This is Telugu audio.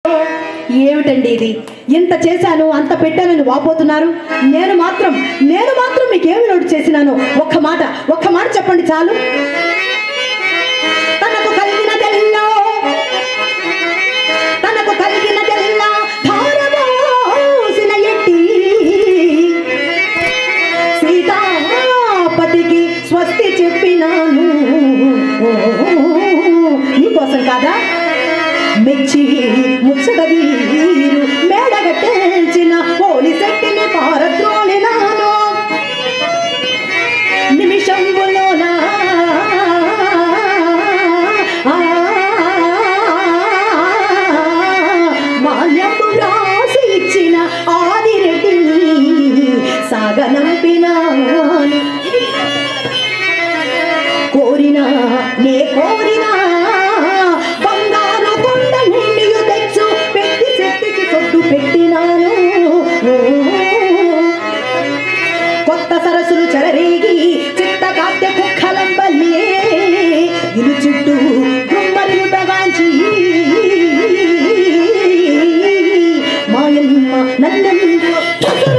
ఏమిటండి ఇది ఇంత చేశాను అంత పెట్టానని వాపోతున్నారు నేను మాత్రం నేను మాత్రం మీకేమి లోటు చేసినాను ఒక్క మాట ఒక్క మాట చెప్పండి చాలు తనకు కలిగినదెల్లా తనకు కలిగినదెల్లా ధారపోసిన ఎట్టి సీతాపతికి స్వస్తి చెప్పినాను నీకోసం కాదా మెచ్చి ముచ్చగదీరు మేడగట్టేల్చిన పోలీసెట్టిని పారద్రోలినాను నిమిషంబులోనా మాన్యపు రాసి ఇచ్చిన ఆదిరెడ్డిని సాగనంపినాను కోరినా నే కోరినా బంగారు కొండ నిండియు తెచ్చు పెట్టి చెట్టుకి కొట్టు పెట్టినాను కొత్త సరస్సులు చెలరేగి చిత్త కాత్య కుక్కలంబల్లి ఇరు చుట్టూ గుమ్మరిలు తగాంచి మాయమ్మ నన్నెందు